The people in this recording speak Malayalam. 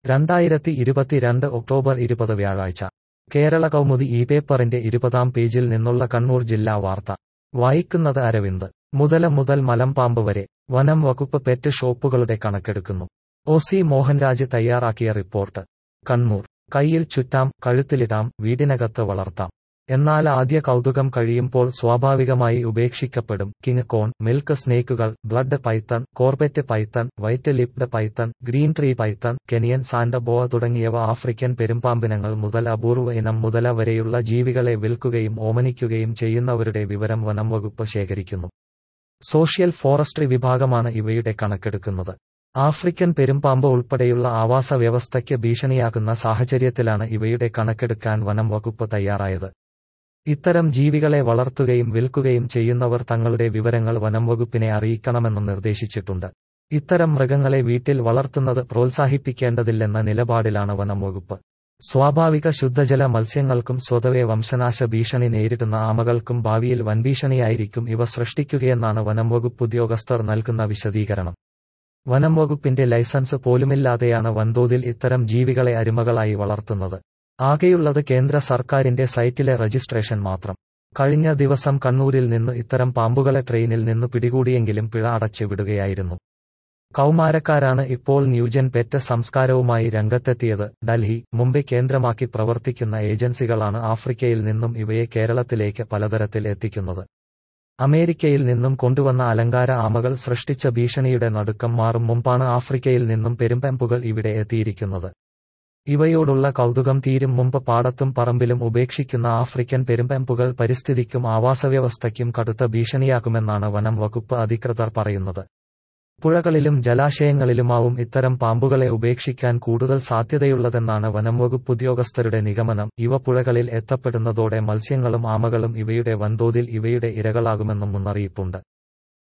രണ്ടായിരത്തി ഇരുപത്തിരണ്ട് ഒക്ടോബർ ഇരുപത് വ്യാഴാഴ്ച കേരള കൗമുദി ഈ പേപ്പറിന്റെ ഇരുപതാം പേജിൽ നിന്നുള്ള കണ്ണൂർ ജില്ലാ വാർത്ത വായിക്കുന്നത് അരവിന്ദ് മുതല മുതൽ മലമ്പാമ്പ് വരെ വനം വകുപ്പ് പെറ്റ് ഷോപ്പുകളുടെ കണക്കെടുക്കുന്നു ഒ സി മോഹൻരാജ് തയ്യാറാക്കിയ റിപ്പോർട്ട് കണ്ണൂർ കയ്യിൽ ചുറ്റാം കഴുത്തിലിടാം വീടിനകത്ത് വളർത്താം എന്നാൽ ആദ്യ കൗതുകം കഴിയുമ്പോൾ സ്വാഭാവികമായി ഉപേക്ഷിക്കപ്പെടും കിങ് കോൺ മിൽക്ക് സ്നേക്കുകൾ blood python carpet python white lipped python green tree python Kenyan sand boa തുടങ്ങിയവ ആഫ്രിക്കൻ പെരുമ്പാമ്പിനങ്ങൾ മുതൽ അപൂർവ ഇനം മുതല വരെയുള്ള ജീവികളെ വിൽക്കുകയും ഓമനിക്കുകയും ചെയ്യുന്നവരുടെ വിവരം വനം വകുപ്പ് ശേഖരിക്കുന്നു സോഷ്യൽ ഫോറസ്ട്രി വിഭാഗമാണ് ഇവയുടെ കണക്കെടുക്കുന്നത് ആഫ്രിക്കൻ പെരുമ്പാമ്പ് ഉൾപ്പെടെയുള്ള ആവാസ വ്യവസ്ഥയ്ക്ക് ഭീഷണിയാകുന്ന സാഹചര്യത്തിലാണ് ഇവയുടെ കണക്കെടുക്കാൻ വനം വകുപ്പ് തയ്യാറായത് ഇത്തരം ജീവികളെ വളർത്തുകയും വിൽക്കുകയും ചെയ്യുന്നവർ തങ്ങളുടെ വിവരങ്ങൾ വനം വകുപ്പിനെ അറിയിക്കണമെന്നും നിർദ്ദേശിച്ചിട്ടുണ്ട് ഇത്തരം മൃഗങ്ങളെ വീട്ടിൽ വളർത്തുന്നത് പ്രോത്സാഹിപ്പിക്കേണ്ടതില്ലെന്ന നിലപാടിലാണ് വനം വകുപ്പ് സ്വാഭാവിക ശുദ്ധജല മത്സ്യങ്ങൾക്കും സ്വതവേ വംശനാശ ഭീഷണി നേരിടുന്ന ആമകൾക്കും ഭാവിയിൽ വൻഭീഷണിയായിരിക്കും ഇവ സൃഷ്ടിക്കുകയെന്നാണ് വനം വകുപ്പ് ഉദ്യോഗസ്ഥർ നൽകുന്ന വിശദീകരണം വനം വകുപ്പിന്റെ ലൈസൻസ് പോലുമില്ലാതെയാണ് വൻതോതിൽ ഇത്തരം ജീവികളെ അരിമകളായി വളർത്തുന്നത് ആകെയുള്ളത് കേന്ദ്ര സർക്കാരിന്റെ സൈറ്റിലെ രജിസ്ട്രേഷൻ മാത്രം കഴിഞ്ഞ ദിവസം കണ്ണൂരിൽ നിന്ന് ഇത്തരം പാമ്പുകളെ ട്രെയിനിൽ നിന്ന് പിടികൂടിയെങ്കിലും പിഴ അടച്ചു വിടുകയായിരുന്നു കൗമാരക്കാരാണ് ഇപ്പോൾ ന്യൂജൻ പെറ്റ് സംസ്കാരവുമായി രംഗത്തെത്തിയത് ഡൽഹി മുംബൈ കേന്ദ്രമാക്കി പ്രവർത്തിക്കുന്ന ഏജൻസികളാണ് ആഫ്രിക്കയിൽ നിന്നും ഇവയെ കേരളത്തിലേക്ക് പലതരത്തിൽ എത്തിക്കുന്നത് അമേരിക്കയിൽ നിന്നും കൊണ്ടുവന്ന അലങ്കാര ആമകൾ സൃഷ്ടിച്ച ഭീഷണിയുടെ നടുക്കം മാറും മുമ്പാണ് ആഫ്രിക്കയിൽ നിന്നും പെരുമ്പമ്പുകൾ ഇവിടെ എത്തിയിരിക്കുന്നത് ഇവയോടുള്ള കൗതുകം തീരും മുമ്പ് പാടത്തും പറമ്പിലും ഉപേക്ഷിക്കുന്ന ആഫ്രിക്കൻ പെരുമ്പമ്പുകൾ പരിസ്ഥിതിക്കും ആവാസവ്യവസ്ഥയ്ക്കും കടുത്ത ഭീഷണിയാക്കുമെന്നാണ് വനം വകുപ്പ് അധികൃതർ പറയുന്നത് പുഴകളിലും ജലാശയങ്ങളിലുമാവും ഇത്തരം പാമ്പുകളെ ഉപേക്ഷിക്കാൻ കൂടുതൽ സാധ്യതയുള്ളതെന്നാണ് വനം വകുപ്പ് ഉദ്യോഗസ്ഥരുടെ നിഗമനം ഇവ പുഴകളിൽ എത്തപ്പെടുന്നതോടെ മത്സ്യങ്ങളും ആമകളും ഇവയുടെ വൻതോതിൽ ഇവയുടെ ഇരകളാകുമെന്നും മുന്നറിയിപ്പുണ്ട്